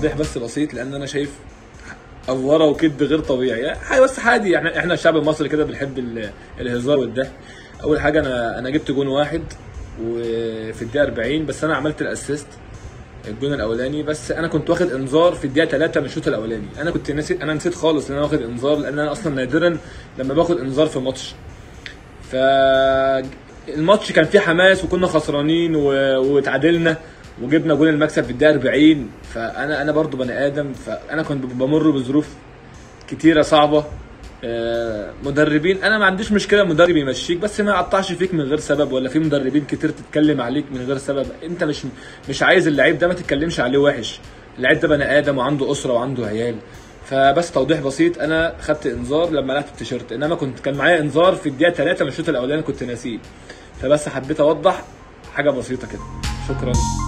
توضيح بس بسيط لان انا شايف افوره وكذب غير طبيعي يعني حاجه بس عادي يعني احنا الشعب المصري كده بنحب ال- الهزار والضحك اول حاجه انا انا جبت جون واحد وفي الدقيقه 40 بس انا عملت الاسيست الجون الاولاني بس انا كنت واخد انذار في الدقيقه 3 من الشوط الاولاني انا كنت نسيت انا نسيت خالص ان انا واخد انذار لان انا اصلا نادرا لما باخد انذار في ماتش ف الماتش كان فيه حماس وكنا خسرانين و... واتعادلنا وجبنا جول المكسب في الدقيقه 40 فانا انا برضو بني ادم فانا كنت بمر بظروف كتيره صعبه آه، مدربين انا ما عنديش مشكله مدرب يمشيك بس ما يقطعش فيك من غير سبب ولا في مدربين كتير تتكلم عليك من غير سبب انت مش مش عايز اللعيب ده ما تتكلمش عليه وحش اللعيب ده بني ادم وعنده اسره وعنده عيال فبس توضيح بسيط انا خدت انذار لما لعبت التيشيرت انما كنت كان معايا انذار في الدقيقه 3 من الشوط الاولاني كنت ناسيه فبس حبيت اوضح حاجه بسيطه كده شكرا